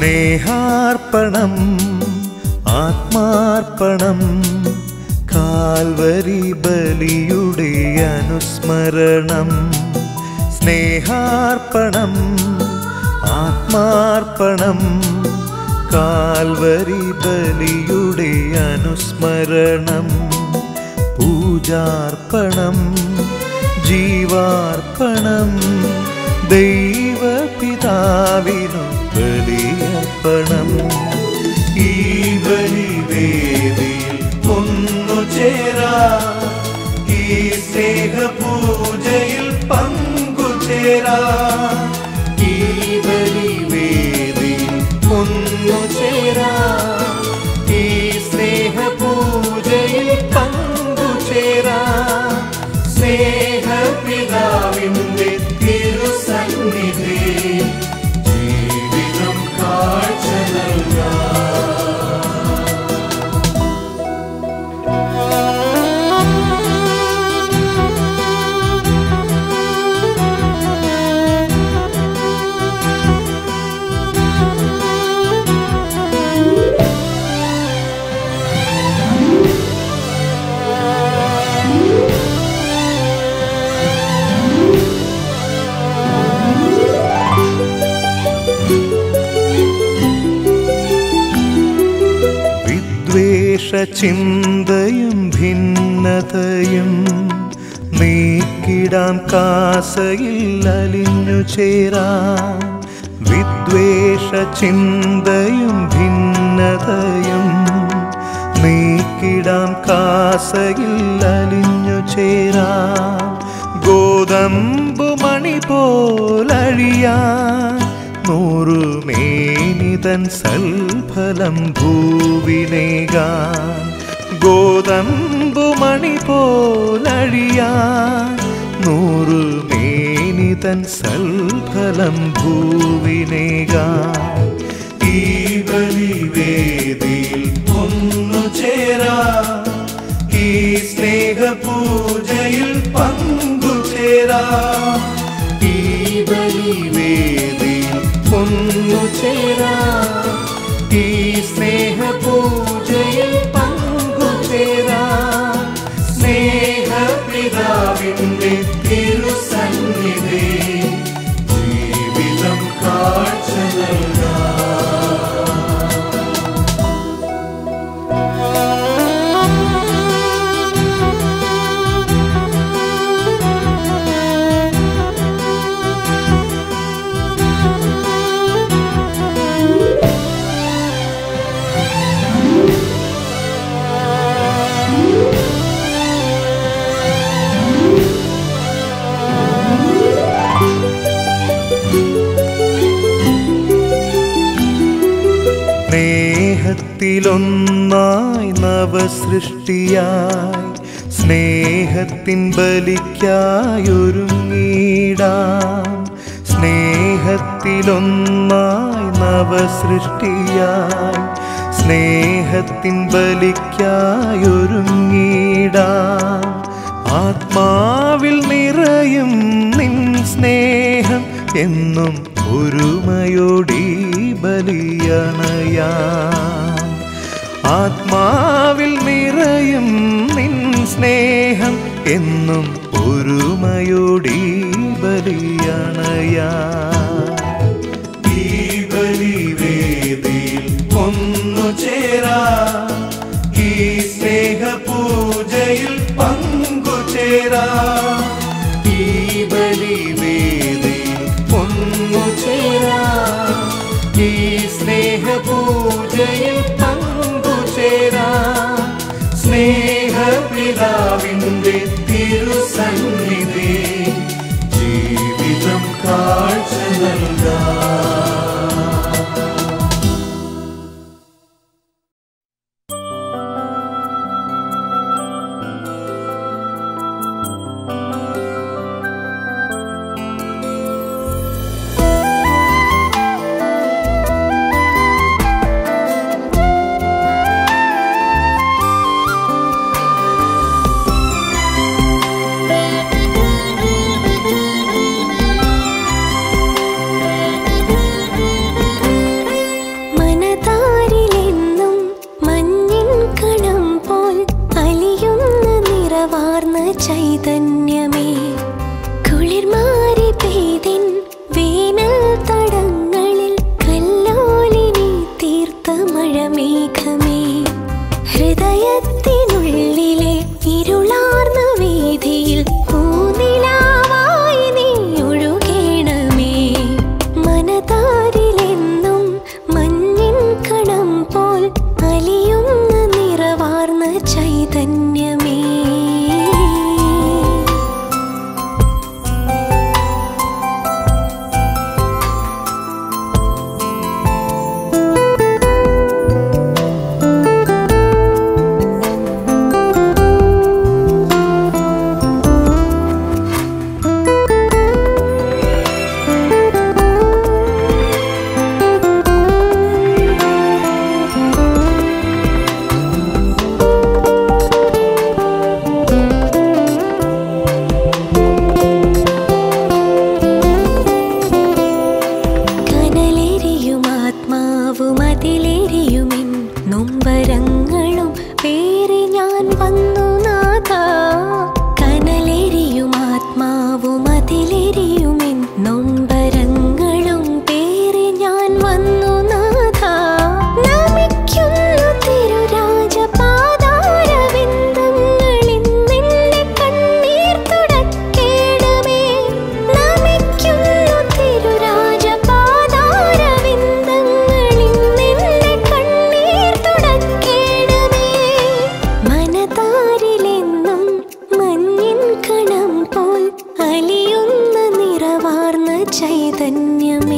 സ്നേഹാർപ്പണം ആത്മാർപ്പണം Calvary ബലിയുടെ അനുസ്മരണം സ്നേഹാർപ്പണം ആത്മാർപ്പണം Calvary ബലിയുടെ അനുസ്മരണം പൂജാർപ്പണം ജീവാർപ്പണം ദൈവപിതാവിനു ബലിയർപ്പണം ഈ ബലിവേദിയിൽ ഒന്നു ചേരാ ഈ സ്നേഹപൂജയിൽ പങ്കുചേരാ ഈ ബലിവേദിയിൽ ഒന്നു ചേരാ ഈ സ്നേഹപൂജയിൽ പങ്കുചേരാ സ്നേഹപിതാവിന്റെ തിരുസന്നിധി ജീവിതം കാഴ്ച നൽകാം വിദ്വേഷ ചിന്തയും ഭിന്നതയും നീക്കിടാം കാസയിൽ അലിഞ്ഞു ചേരാൻ വിദ്വേഷ ചിന്തയും ഭിന്നതയും നീക്കിടാം കാസയിൽ അലിഞ്ഞു ചേരാൻ ഗോതമ്പു മണി പോലഴിയാൻ നൂറു മേനിതൻ സൽഫലം ഭൂവിനേകാൻ ഗോതമ്പു മണി പോലഴിയാൻ നൂറു മേനിതൻ സൽഫലം ഭൂവിനേകാൻ ഈ ബലിവേദിയിൽ ഒന്നു ചേരാ ഈ സ്നേഹപൂജയിൽ പങ്കുചേരാ ഈ ബലിവേദിയിൽ ഒന്നു ചേരാ ഈ സ്നേഹപൂജയിൽ പങ്കുചേരാ സ്നേഹപിതാവിന്റെ തിരുസന്നിധി ജീവിതം കാഴ്ച നൽകാം സ്നേഹത്തിലൊന്നായി നവസൃഷ്ടിയായി സ്നേഹത്തിൻ ബലിക്കായൊരുങ്ങിടാം സ്നേഹത്തിലൊന്നായി നവസൃഷ്ടിയായി സ്നേഹത്തിൻ ബലിക്കായൊരുങ്ങിടാം ആത്മാവിൽ നിറയും നിൻ സ്നേഹം എന്നും ഒരുമയോടി ബലിയണയാം ആത്മാവിൽ നിറയും നിൻ സ്നേഹം എന്നും ഒരുമയോടി ബലിയണയാം ഈ ബലിവേദിയിൽ ഒന്നു ചേരാ ഈ സ്നേഹപൂജയിൽ പങ്കുചേരാ ഈ ബലിവേദിയിൽ ഒന്നു ചേരാ ഈ സ്നേഹപൂജയിൽ പങ്കുചേരാ സ്നേഹപിതാവിന്റെ തിരുസന്നിധി ജീവിതം കാഴ്ച നൽകാം ചൈതന്യമേ കുളിർമാരി പെയ്തിൻ വേനൽ തടങ്ങളിൽ കല്ലോലിനി തീർത്ത മഴമേഘമേ ഹൃദയത്തിനുള്ളിലെ ഇരുളാർന്ന വീതിയിൽ പൂനിലാവായി നീ ഒഴുകേണമേ മനതാരിലെന്നും മഞ്ഞിൻ കണം പോൽ അലിയുന്ന നിറവാർന്ന ചൈതന്യമേ കനലെരിയും ആത്മാവും അതിലെരിയുമിൻ നൊമ്പരങ്ങളും പേറി ഞാൻ വന്നു നാഥ കനലെരിയും ആത്മാവും അതിലെരിയുമിൻ നൊമ്പരങ്ങളും പേറി ഞാൻ വന്നു നാഥ നമിക്കുന്നു തിരുരാജപാദാരവിന്ദങ്ങളിൽ നിന്നെ കണ്ണീർ തുടക്കേണമേ നമിക്കുന്നു തിരുരാജപാദാരവിന്ദങ്ങളിൽ നിന്നെ കണ്ണീർ തുടക്കേണമേ മനതാരിലെന്നും മഞ്ഞിൻ കണം പോൽ അലിയുന്ന നിറവാർന്ന ചൈതന്യമേ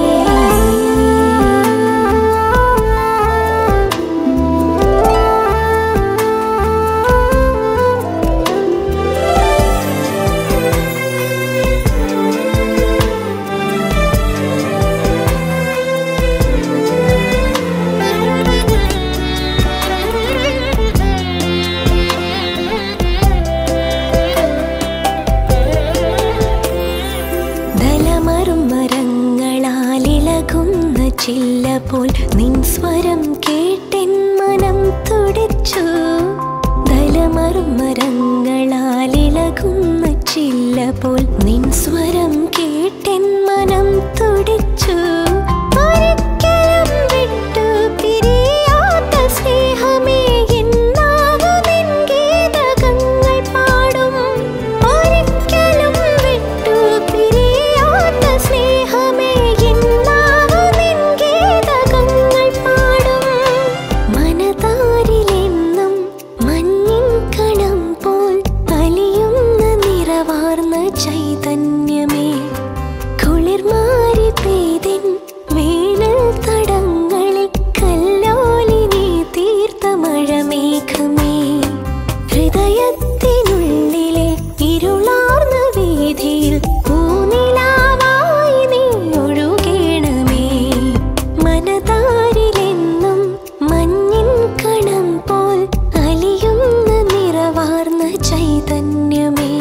ദലമറും മരങ്ങളാലിളകുന്ന ചില്ല പോൽ നിൻ സ്വരം കേട്ടെൻ മനം തുടിച്ചു ദലമറും മരങ്ങളാലിളകുന്ന ചില്ല പോൽ നിൻ സ്വരം കേട്ടെൻ മനം തുടിച്ചു ഒരിക്കലും വിട്ടു പിരിയാത്ത സ്നേഹമേ എന്നാവു നിൻ ഗീതകങ്ങൾ പാടും ഒരിക്കലും വിട്ടു പിരിയാത്ത സ്നേഹമേ എന്നാവു നിൻ ഗീതകങ്ങൾ പാടും മനതാരിലെന്നും മഞ്ഞിൻ കണം പോൽ അലിയുന്ന നിറവാർന്ന ചൈതന്യമേ കുളിർമാരി പെയ്തിൻ വേനൽ തടങ്ങളിൽ കല്ലോലിനി തീർത്ത മഴമേഘമേ ഹൃദയത്തിനുള്ളിലെ ഇരുളാർന്ന വീതിയിൽ പൂനിലാവായി നീ ഒഴുകേണമേ മനതാരിലെന്നും മഞ്ഞിൻ കണം പോൽ അലിയുന്ന നിറവാർന്ന ചൈതന്യമേ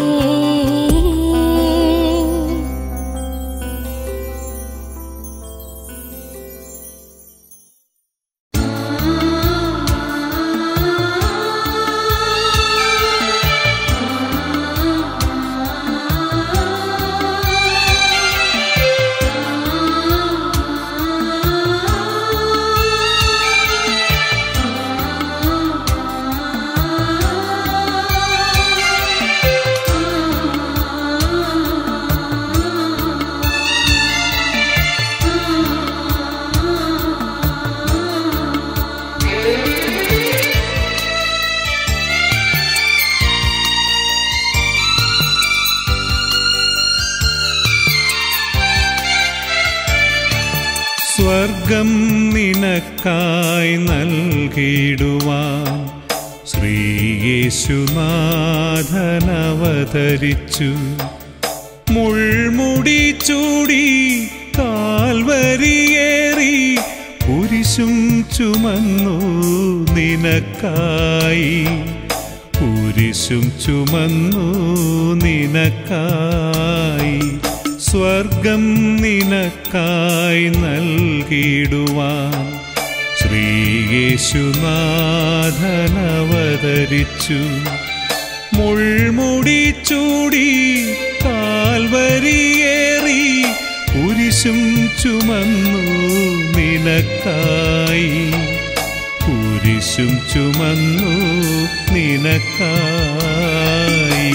സ്വർഗം നിനക്കായി നൽകിടുവാൻ ശ്രീയേശുനാഥനവതരിച്ചു മുൾമുടി ചൂടി കാൽവരിയേറി കുരിശും ചുമന്നു നിനക്കായി കുരിശും ചുമന്നു നിനക്കായി സ്വർഗം നിനക്കായി നൽകിടുവാൻ ശ്രീയേശുനാഥനവതരിച്ചു മുൾമുടി ചൂടി കാൽവരിയേറി കുരിശും ചുമന്നു നിനക്കായി കുരിശും ചുമന്നു നിനക്കായി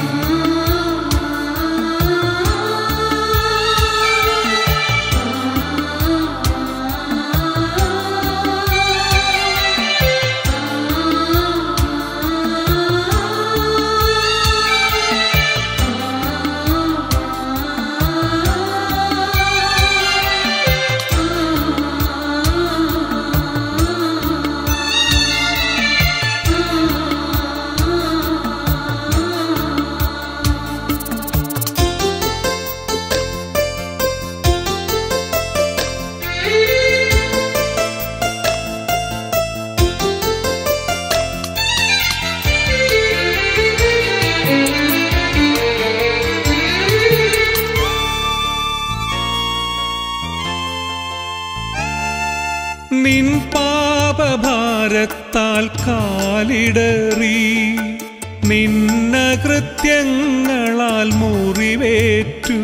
നിൻ പാപഭാരത്താൽ കാലിടറി നിന്ന കൃത്യങ്ങളാൽ മുറിവേറ്റു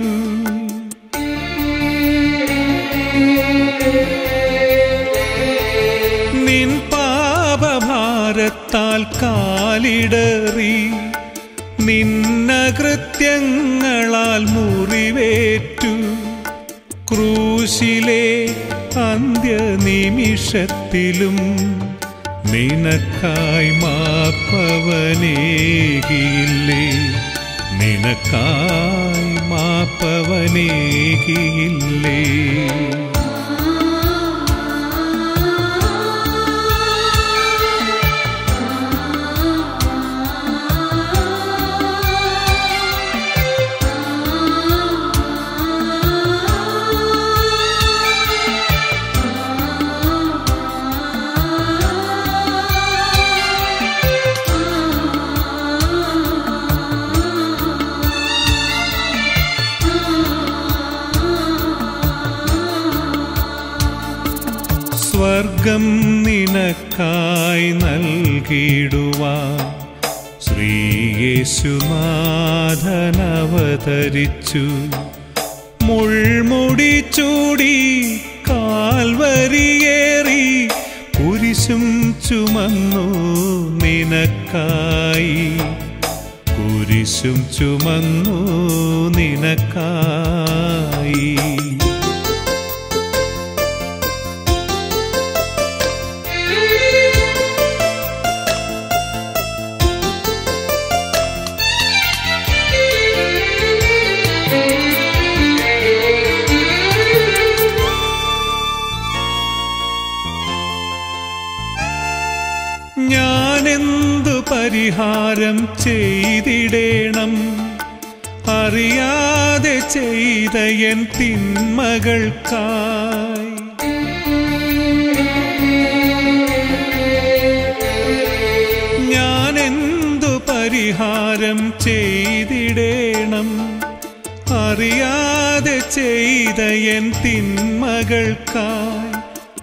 നിൻ പാപഭാരത്താൽ കാലിടറി നിന്ന കൃത്യങ്ങളാൽ മുറിവേറ്റു ക്രൂശിലെ അന്ത്യനിമിഷത്തിലും നിനക്കായി മാപ്പവനേകിയില്ലേ നിനക്കായി മാപ്പവനേകിയില്ലേ സ്വർഗം നിനക്കായി നൽകിടുവാൻ ശ്രീയേശുനാഥനവതരിച്ചു മുൾമുടി ചൂടി കാൽവരിയേറി കുരിശും ചുമന്നു നിനക്കായി കുരിശും ചുമന്നു നിനക്കായി ഞാനെന്തു പരിഹാരം ചെയ്തിടേണം അറിയാതെ ചെയ്ത എൻ തിന്മകൾക്കായി ഞാനെന്തു പരിഹാരം ചെയ്തിടേണം അറിയാതെ ചെയ്ത എൻ തിന്മകൾക്കായി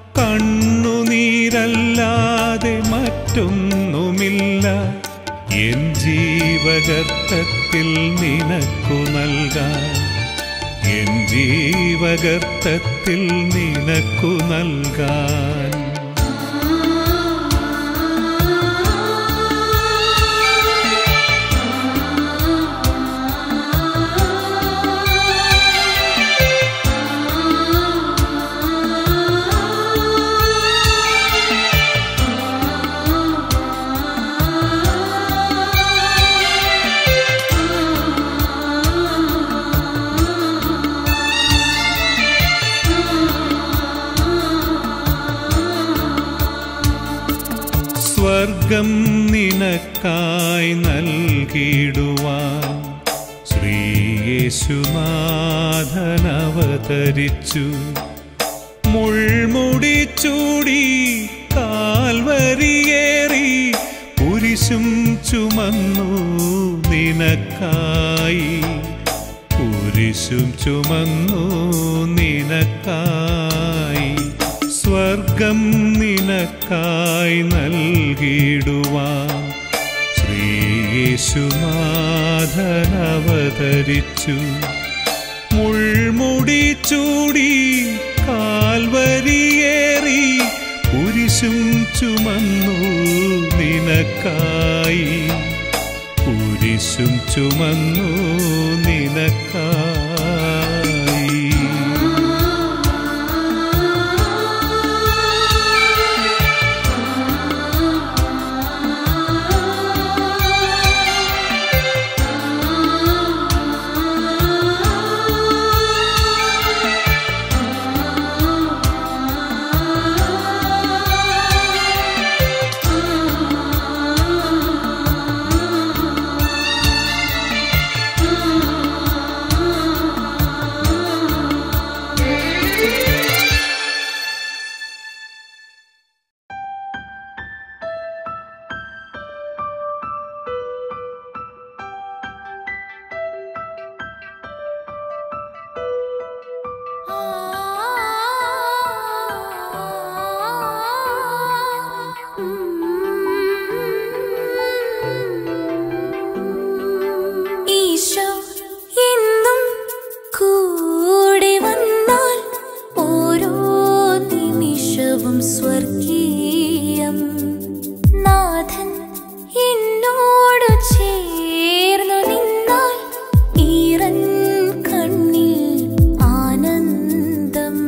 കണ്ണുനീരല്ലാതെ മറ്റൊന്നുമില്ല എൻ ജീവഗർത്തത്തിൽ നിനക്കു നൽകാൻ എൻ ജീവഗർത്തത്തിൽ നിനക്കു നൽകാൻ സ്വർഗം നിനക്കായി നൽകിടുവാൻ ശ്രീയേശുനാഥനവതരിച്ചു മുൾമുടി ചൂടി കാൽവരിയേറി കുരിശും ചുമന്നു നിനക്കായി കുരിശും ചുമന്നു നിനക്കായി സ്വർഗം നിനക്കായി നൽകിടുവാൻ ശ്രീയേശുനാഥനവതരിച്ചു യേശുനാഥൻ അവതരിച്ചു മുൾമുടി ചൂടി കാൽവരിയേറി കുരിശും ചുമന്നു നിനക്കായി കുരിശും ചുമന്നു നിനക്കായി ഈശോ എന്നും കൂടെ വന്നാൽ ഓരോ നിമിഷവും സ്വർഗീയം നാഥൻ എന്നോടു ചേർന്നു നിന്നാൽ ഈറൻ കണ്ണിൽ ആനന്ദം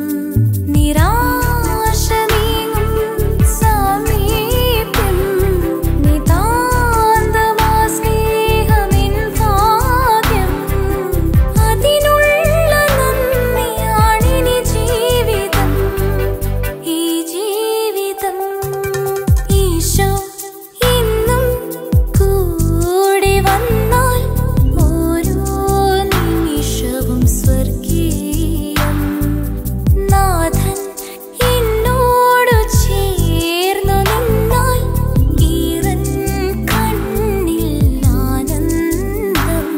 നിരാശ നീങ്ങും സമീപ്യം നിതാന്തമാ സ്നേഹമെൻ ഭാഗ്യം അതിനുള്ള നന്ദിയാണിനി ജീവിതം ഈ ജീവിതം ഈശോ എന്നും കൂടെ വന്നാൽ ഓരോ നിമിഷവും സ്വർഗീയം നാഥൻ എന്നോടു ചേർന്നു നിന്നാൽ ഈറൻ കണ്ണിൽ ആനന്ദം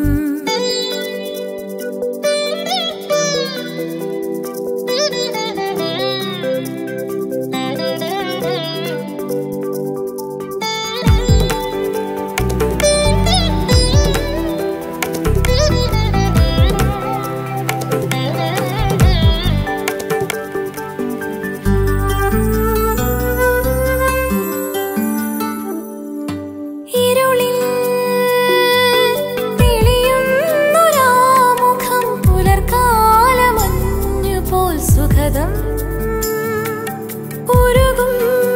ഇരുളിൽ തെളിയുന്നൊരാമുഖം പുലർക്കാലമഞ്ഞുപോൽ സുഖദം ഉരുകും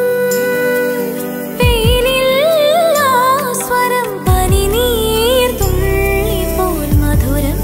വെയിലിൽ ആ സ്വരം പനിനീർത്തുള്ളിപോൽ മധുരം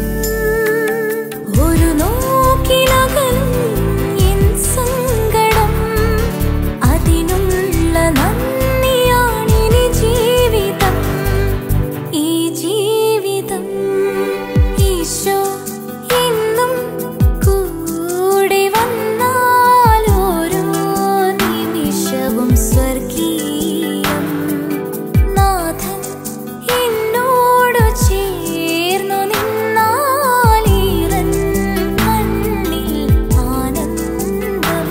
ഒരു നോക്കിലകലും എൻ സങ്കടം അതിനുള്ള നന്ദിയാണിനി ജീവിതം ഈ ജീവിതം ഈശോ എന്നും കൂടെ വന്നാൽ ഓരോ നിമിഷവും സ്വർഗീയം നാഥൻ എന്നോടു ചേർന്നു നിന്നാൽ ഈറൻ കണ്ണിൽ ആനന്ദം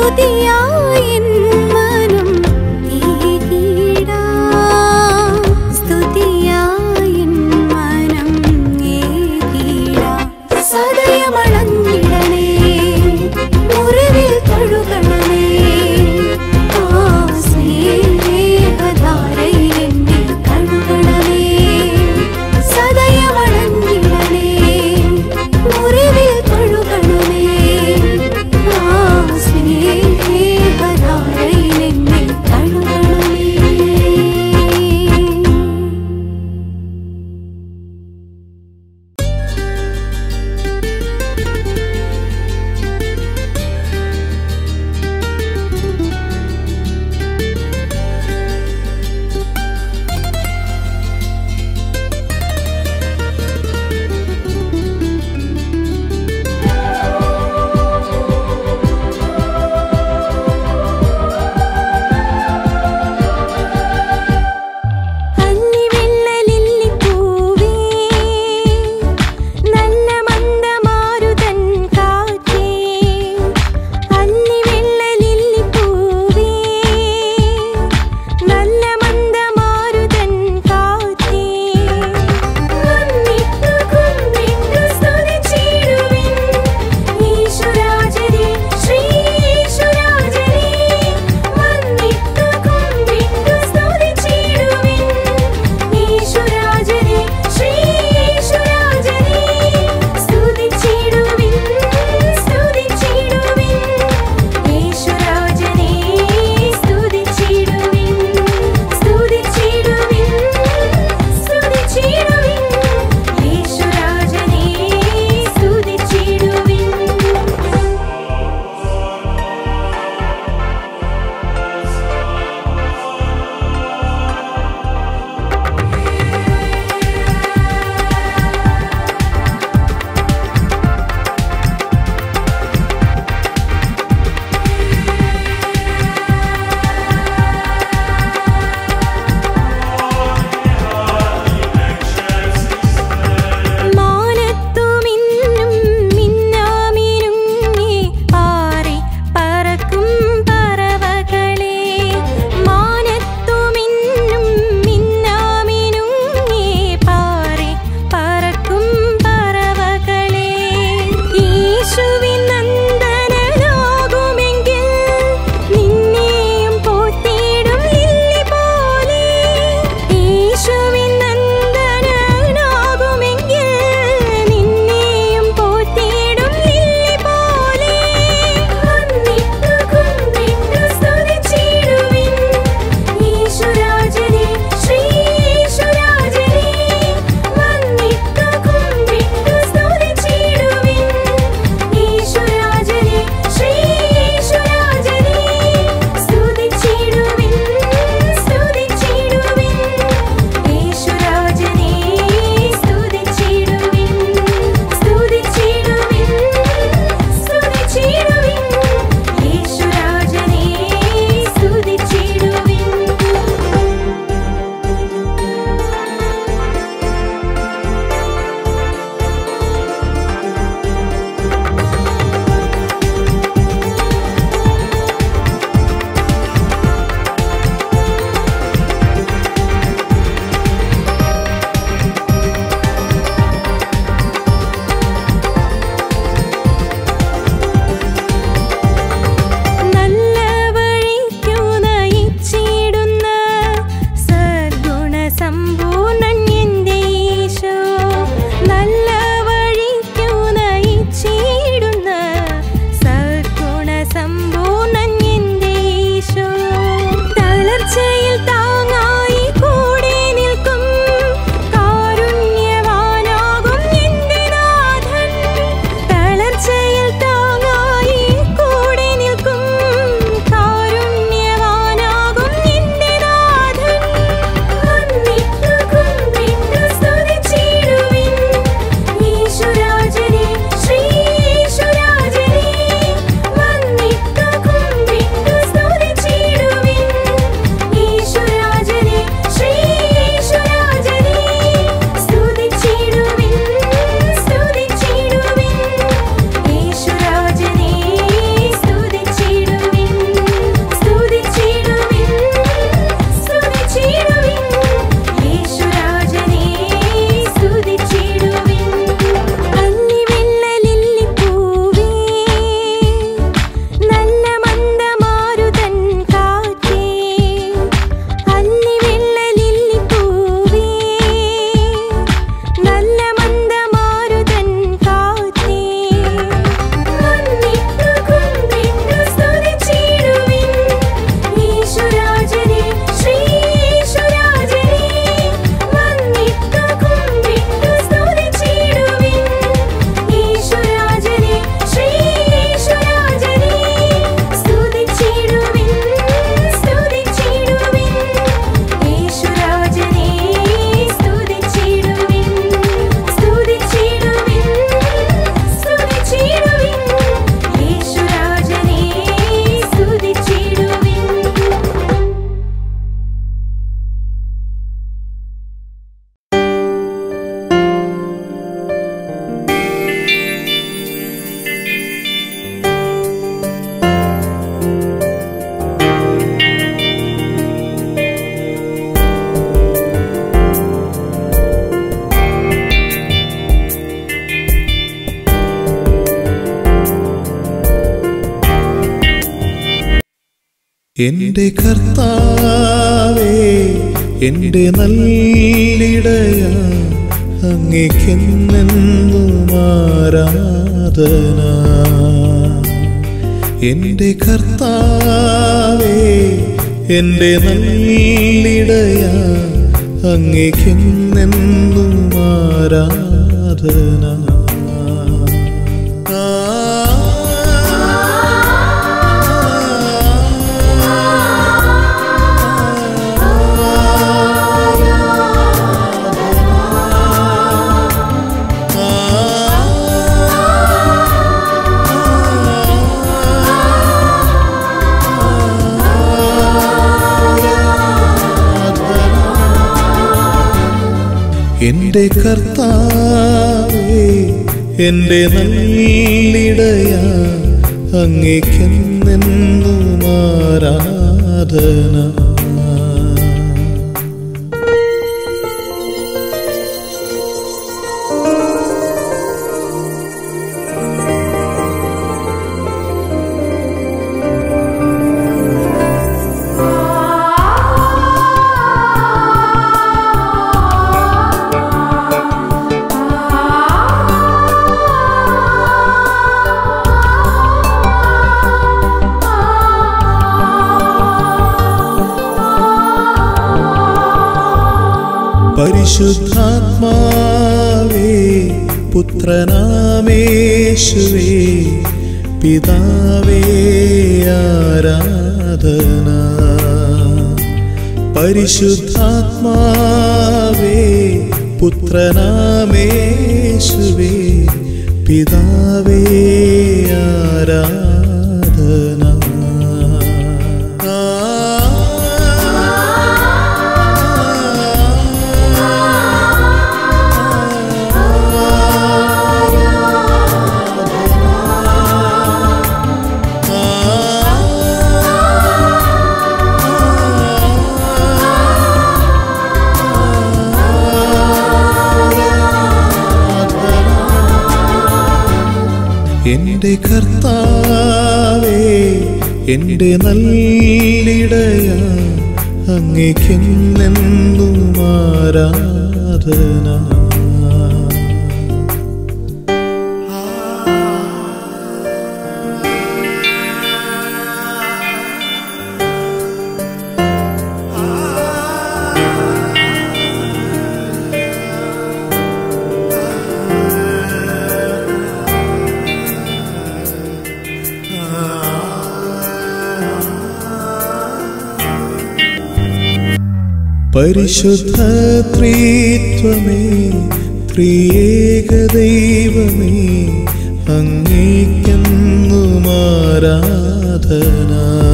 സ്തുതിയായി മനം ഏകീടാം സ്തുതിയായി മനം ഏകീടാം സദയമളഞ്ഞിടണേ മുറിവിൽ തൊഴുകണമേ ആ സ്നേഹധാരയിൽ എന്നെ കഴുകണമേ സദയമളഞ്ഞിടണേ മുറിവിൽ തൊഴുകണമേ ആ സ്നേഹധാരയിൽ എന്റെ കർത്താവേ എന്റെ നല്ലിടയ അങ്ങേക്കെന്നെന്നും ആരാധന എന്റെ കർത്താവേ എന്റെ നല്ലിടയ അങ്ങേക്കെന്നെന്നും ആരാധന എന്റെ കർത്താവേ എന്റെ നല്ലിടയ അങ്ങേക്കെന്നെന്നും ആരാധന പരിശുദ്ധാത്മാവേ പുത്രനാമേശുവേ പിതാവേ ആരാധന പരിശുദ്ധാത്മാവേ പുത്രനാമേശുവേ പിതാവേ ആരാധന എന്റെ കർത്താവേ എന്റെ നല്ലിടയ അങ്ങേക്കെന്നെന്നും ആരാധന പരിശുദ്ധ ത്രിത്വമേ ത്രിയേക ദൈവമേ അങ്ങേക്കെന്നും ആരാധന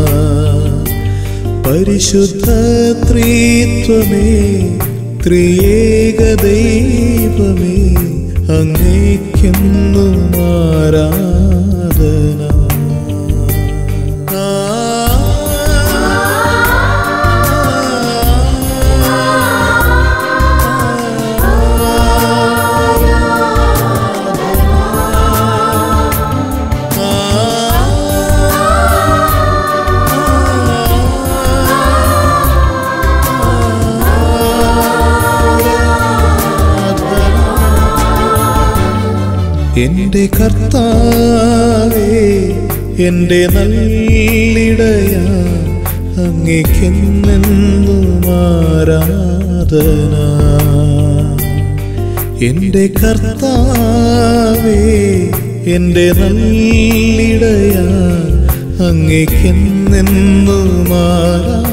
പരിശുദ്ധ ത്രിത്വമേ ത്രിയേക ദൈവമേ അങ്ങേക്കെന്നും ആരാധന എന്റെ കർത്താവേ എന്റെ നല്ലിടയ അങ്ങേക്കെന്നെന്നും ആരാധന എന്റെ കർത്താവേ എന്റെ നല്ലിടയ അങ്ങേക്കെന്നെന്നും ആരാധന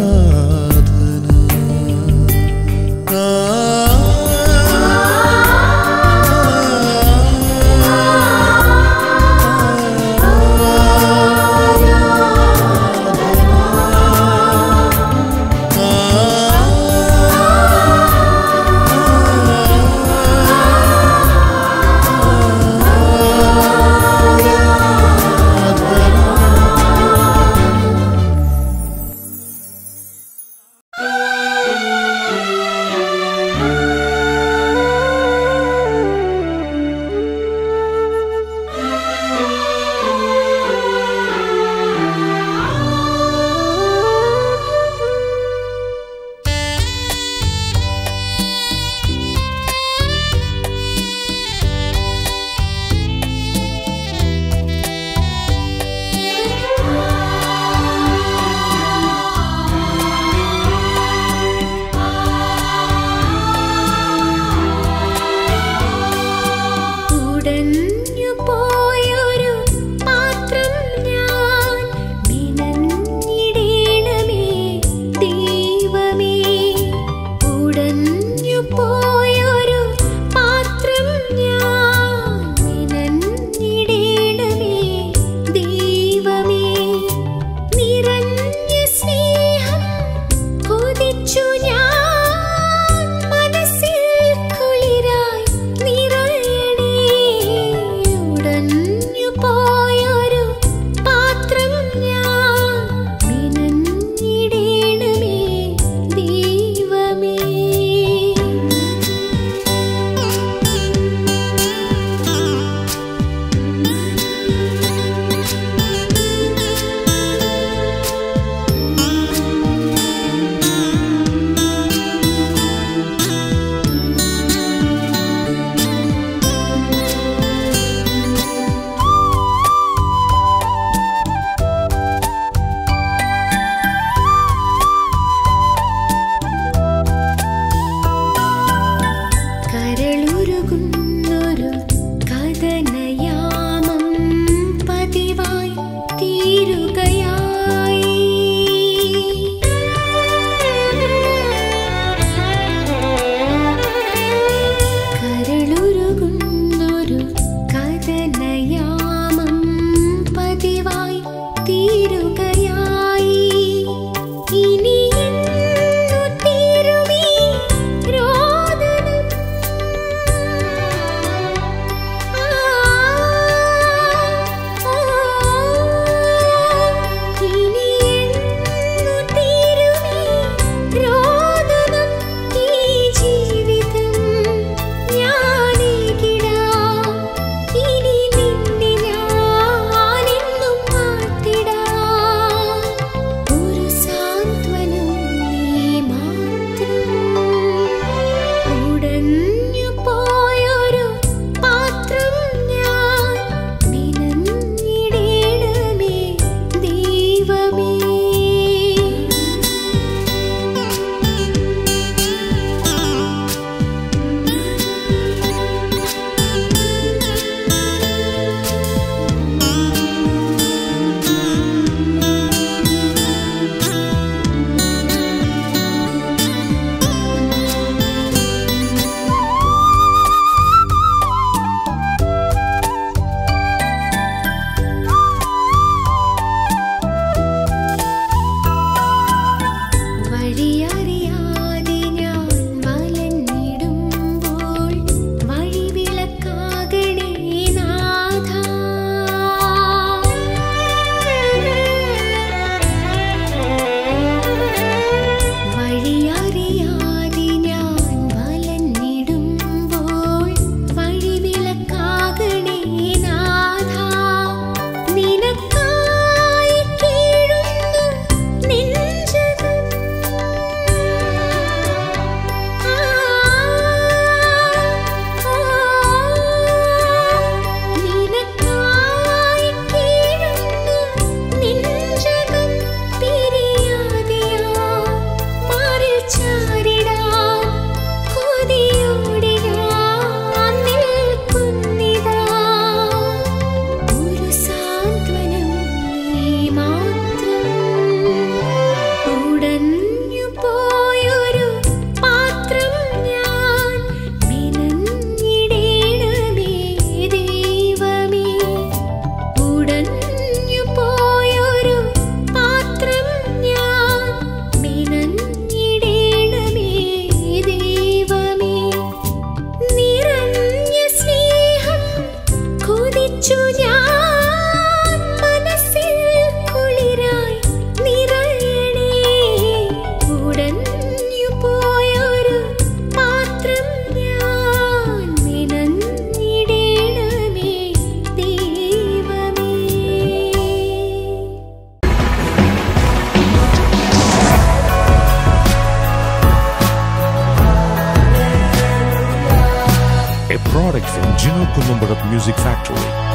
a product from Gino Columbarat Music Factory.